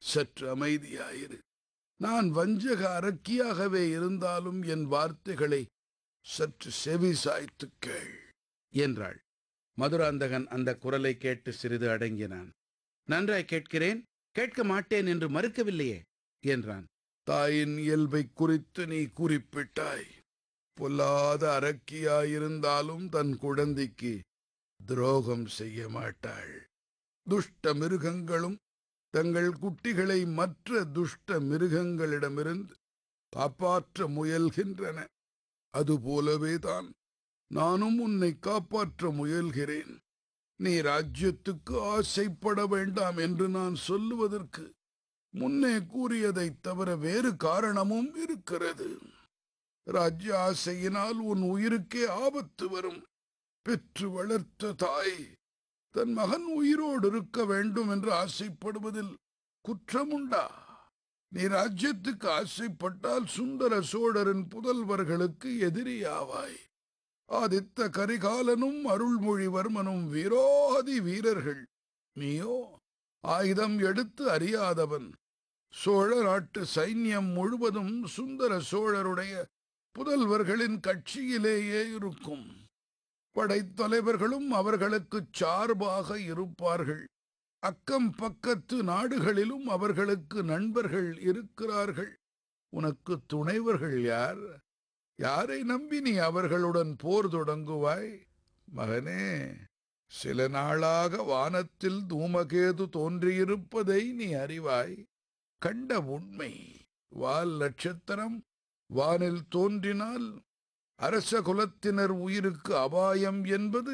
சற்று அமைதியாயிரு நான் வஞ்சக அரக்கியாகவே இருந்தாலும் என் வார்த்தைகளை சற்று செவி சாய்த்துக் கேள் என்றாள் மதுராந்தகன் அந்த குரலை கேட்டு சிறிது அடங்கினான் நன்றாய் கேட்கிறேன் கேட்க மாட்டேன் என்று மறுக்கவில்லையே என்றான் தாயின் இயல்பை குறித்து நீ குறிப்பிட்டாய் பொல்லாத அரக்கியாயிருந்தாலும் தன் குழந்தைக்கு துரோகம் செய்ய மாட்டாள் துஷ்ட மிருகங்களும் தங்கள் குட்டிகளை மற்ற துஷ்ட மிருகங்களிடமிருந்து காப்பாற்ற முயல்கின்றன அதுபோலவேதான் நானும் உன்னை காப்பாற்ற முயல்கிறேன் நீ ராஜ்யத்துக்கு ஆசைப்பட வேண்டாம் என்று நான் சொல்லுவதற்கு முன்னே கூறியதைத் தவிர வேறு காரணமும் இருக்கிறது ராஜ்ய ஆசையினால் உன் உயிருக்கே ஆபத்து வரும் பெற்று வளர்த்த தாய் தன் மகன் உயிரோடு இருக்க வேண்டும் என்று ஆசைப்படுவதில் குற்றமுண்டா நீ ராஜ்யத்துக்கு ஆசைப்பட்டால் சுந்தர சோழரின் புதல்வர்களுக்கு எதிரியாவாய் ஆதித்த கரிகாலனும் அருள்மொழிவர்மனும் வீரோதி வீரர்கள் நீயோ ஆயுதம் எடுத்து அறியாதவன் சோழ நாட்டு சைன்யம் முழுவதும் சுந்தர சோழருடைய புதல்வர்களின் கட்சியிலேயே இருக்கும் படைத்தலைவர்களும் அவர்களுக்குச் சார்பாக இருப்பார்கள் அக்கம் பக்கத்து நாடுகளிலும் அவர்களுக்கு நண்பர்கள் இருக்கிறார்கள் உனக்கு துணைவர்கள் யார் யாரை நம்பி நீ அவர்களுடன் போர் தொடங்குவாய் மகனே சில நாளாக வானத்தில் தூமகேது தோன்றியிருப்பதை நீ அறிவாய் கண்ட உண்மை வால் நட்சத்திரம் வானில் தோன்றினால் அரச குலத்தினர் உயிருக்கு அபாயம் என்பது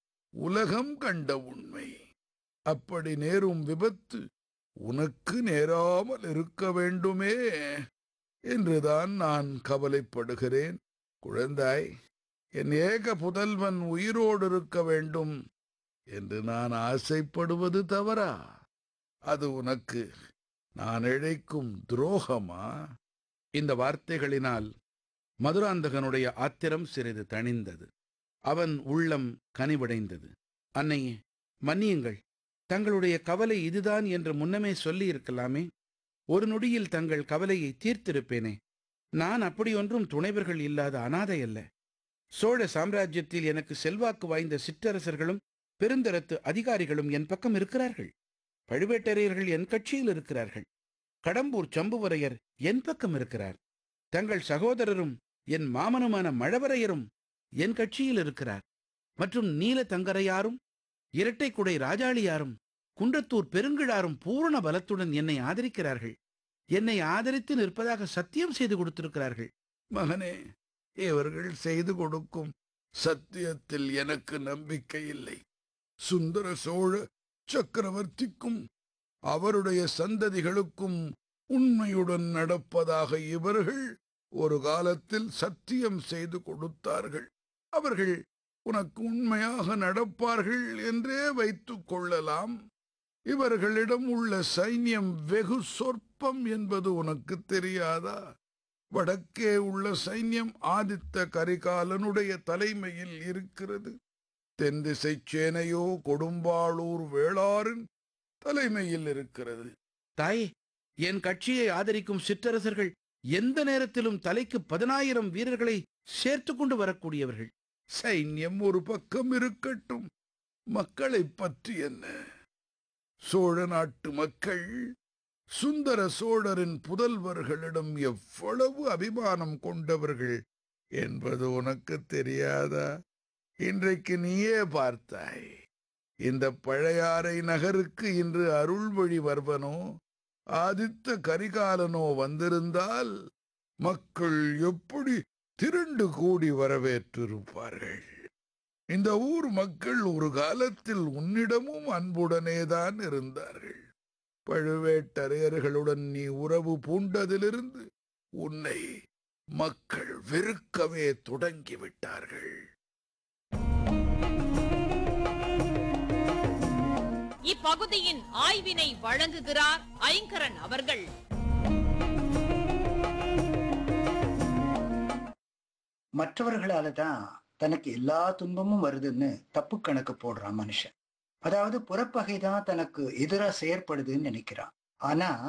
உலகம் கண்ட உண்மை அப்படி நேரும் விபத்து உனக்கு நேராமல் இருக்க வேண்டுமே என்றுதான் நான் கவலைப்படுகிறேன் குழந்தாய் என் ஏக புதல்வன் உயிரோடு இருக்க வேண்டும் என்று நான் ஆசைப்படுவது தவறா அது உனக்கு நான் இழைக்கும் துரோகமா இந்த வார்த்தைகளினால் மதுராந்தகனுடைய ஆத்திரம் சிறிது தணிந்தது அவன் உள்ளம் கனிவடைந்தது அன்னையே மன்னியுங்கள் தங்களுடைய கவலை இதுதான் என்று முன்னமே சொல்லியிருக்கலாமே ஒரு நொடியில் தங்கள் கவலையை தீர்த்திருப்பேனே நான் அப்படியொன்றும் துணைவர்கள் இல்லாத அனாதை அல்ல சோழ சாம்ராஜ்யத்தில் எனக்கு செல்வாக்கு வாய்ந்த சிற்றரசர்களும் பெருந்தரத்து அதிகாரிகளும் என் பக்கம் இருக்கிறார்கள் பழுவேட்டரையர்கள் என் கட்சியில் இருக்கிறார்கள் கடம்பூர் சம்புவரையர் என் பக்கம் இருக்கிறார் தங்கள் சகோதரரும் என் மாமனுமான மழவரையரும் என் கட்சியில் இருக்கிறார் மற்றும் நீல தங்கரையாரும் இரட்டைக்குடை ராஜாளியாரும் குன்றத்தூர் பெருங்கிழாரும் பூரண பலத்துடன் என்னை ஆதரிக்கிறார்கள் என்னை ஆதரித்து நிற்பதாக சத்தியம் செய்து கொடுத்திருக்கிறார்கள் மகனே இவர்கள் செய்து கொடுக்கும் சத்தியத்தில் எனக்கு நம்பிக்கை இல்லை சுந்தர சோழ சக்கரவர்த்திக்கும் அவருடைய சந்ததிகளுக்கும் உண்மையுடன் நடப்பதாக இவர்கள் ஒரு காலத்தில் சத்தியம் செய்து கொடுத்தார்கள் அவர்கள் உனக்கு உண்மையாக நடப்பார்கள் என்றே வைத்துக் கொள்ளலாம் இவர்களிடம் உள்ள சைன்யம் வெகு சொற்பம் என்பது உனக்கு தெரியாதா வடக்கே உள்ள சைன்யம் ஆதித்த கரிகாலனுடைய தலைமையில் இருக்கிறது தென் திசை சேனையோ கொடும்பாளூர் வேளாரின் தலைமையில் இருக்கிறது தாயே என் கட்சியை ஆதரிக்கும் சிற்றரசர்கள் எந்த நேரத்திலும் தலைக்கு பதினாயிரம் வீரர்களை சேர்த்து கொண்டு வரக்கூடியவர்கள் சைன்யம் ஒரு பக்கம் இருக்கட்டும் மக்களைப் பற்றி என்ன சோழ நாட்டு மக்கள் சுந்தர சோழரின் புதல்வர்களிடம் எவ்வளவு அபிமானம் கொண்டவர்கள் என்பது உனக்கு தெரியாதா இன்றைக்கு நீயே பார்த்தாய் இந்த பழையாறை நகருக்கு இன்று அருள்மொழிவர்மனோ ஆதித்த கரிகாலனோ வந்திருந்தால் மக்கள் எப்படி திரண்டு கூடி வரவேற்றிருப்பார்கள் இந்த ஊர் மக்கள் ஒரு காலத்தில் உன்னிடமும் அன்புடனேதான் இருந்தார்கள் பழுவேட்டரையர்களுடன் நீ உறவு பூண்டதிலிருந்து உன்னை மக்கள் வெறுக்கவே தொடங்கிவிட்டார்கள் இப்பகுதியின் ஆய்வினை வழங்குகிறார் ஐங்கரன் அவர்கள் மற்றவர்களால தான் தனக்கு எல்லா துன்பமும் வருதுன்னு தப்பு கணக்கு போடுறான் மனுஷன் அதாவது புறப்பகை தான் தனக்கு எதிரா செயற்படுதுன்னு நினைக்கிறான் ஆனா